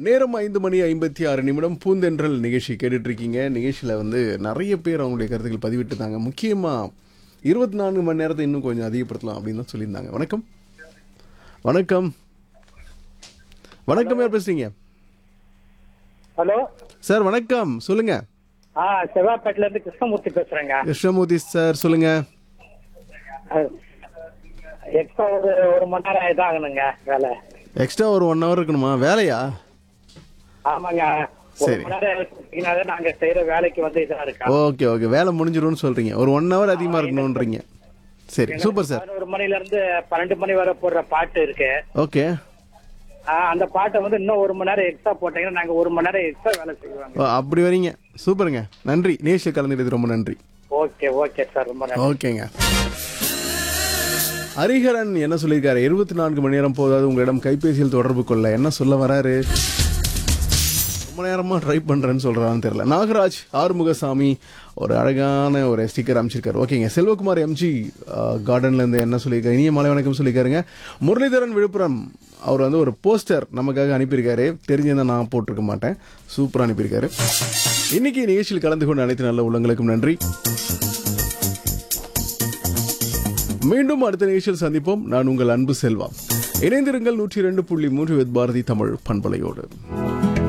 நேரம் ஐந்து மணி ஐம்பத்தி ஆறு நிமிடம் பூந்தென்றல் நிகழ்ச்சி கேட்டுட்டு இருக்கீங்க நிகழ்ச்சியில் வந்து நிறைய பேர் அவங்களுடைய கருத்துக்கள் பதிவிட்டுருந்தாங்க முக்கியமாக இருபத்தி நான்கு மணி நேரத்தை இன்னும் கொஞ்சம் அதிகப்படுத்தலாம் அப்படின்னு தான் சொல்லியிருந்தாங்க வணக்கம் வணக்கம் வணக்கம் யார் பேசுறீங்க ஹலோ சார் வணக்கம் சொல்லுங்க ஆ செவ்வாப்பேட்டில இருந்து கிருஷ்ணமூர்த்தி பேசுறேங்க கிருஷ்ணமூர்த்தி சார் சொல்லுங்க எக்ஸ்ட்ரா ஒரு ஒரு மணி நேரம் இதாகணுங்க வேலை எக்ஸ்ட்ரா ஒரு ஒன் ஹவர் இருக்கணுமா வேலையா ஆமாங்க ஒரு சரி. மணி நேரம் எடுத்தீங்கன்னாதான் நாங்க செய்யற வேலைக்கு வந்து இதா இருக்கா ஓகே ஓகே வேலை முடிஞ்சிடும்னு சொல்றீங்க ஒரு ஒன் ஹவர் அதிகமாக இருக்கணுன்றீங்க சரி சூப்பர் சார் பதினோரு மணில இருந்து பன்னெண்டு மணி வரை போடுற பாட்டு இருக்கு ஓகே ஆ, அந்த பாட்டை வந்து இன்னும் ஒரு மணி நேரம் எக்ஸ்ட்ரா போட்டீங்கன்னா நாங்க ஒரு மணி நேரம் எக்ஸ்ட்ரா வேலை செய்வாங்க ஓ, அப்படி வரீங்க சூப்பருங்க நன்றி நேஷில் கலந்துக்கிறது ரொம்ப நன்றி ஓகே ஓகே சார் ரொம்ப நன்றி ஓகேங்க ஹரிஹரன் என்ன சொல்லியிருக்காரு இருபத்தி நான்கு மணி நேரம் போதாது உங்களிடம் கைபேசியில் தொடர்பு கொள்ள என்ன சொல்ல வராரு ரொம்ப நேரமா ட்ரை பண்றேன்னு சொல்றான்னு தெரியல நாகராஜ் ஆறுமுகசாமி ஒரு அழகான ஒரு ஸ்டிக்கர் அமைச்சிருக்காரு ஓகேங்க செல்வகுமார் எம்ஜி கார்டன்ல இருந்து என்ன சொல்லியிருக்காரு இனிய மாலை வணக்கம் சொல்லியிருக்காருங்க முரளிதரன் விழுப்புரம் அவர் வந்து ஒரு போஸ்டர் நமக்காக அனுப்பியிருக்காரு தெரிஞ்சிருந்தா நான் போட்டிருக்க மாட்டேன் சூப்பராக அனுப்பியிருக்காரு இன்னைக்கு நிகழ்ச்சியில் கலந்து கொண்ட அனைத்து நல்ல உள்ளங்களுக்கும் நன்றி மீண்டும் அடுத்த நிகழ்ச்சியில் சந்திப்போம் நான் உங்கள் அன்பு செல்வா இணைந்திருங்கள் நூற்றி இரண்டு புள்ளி மூன்று வித் பாரதி தமிழ் பண்பலையோடு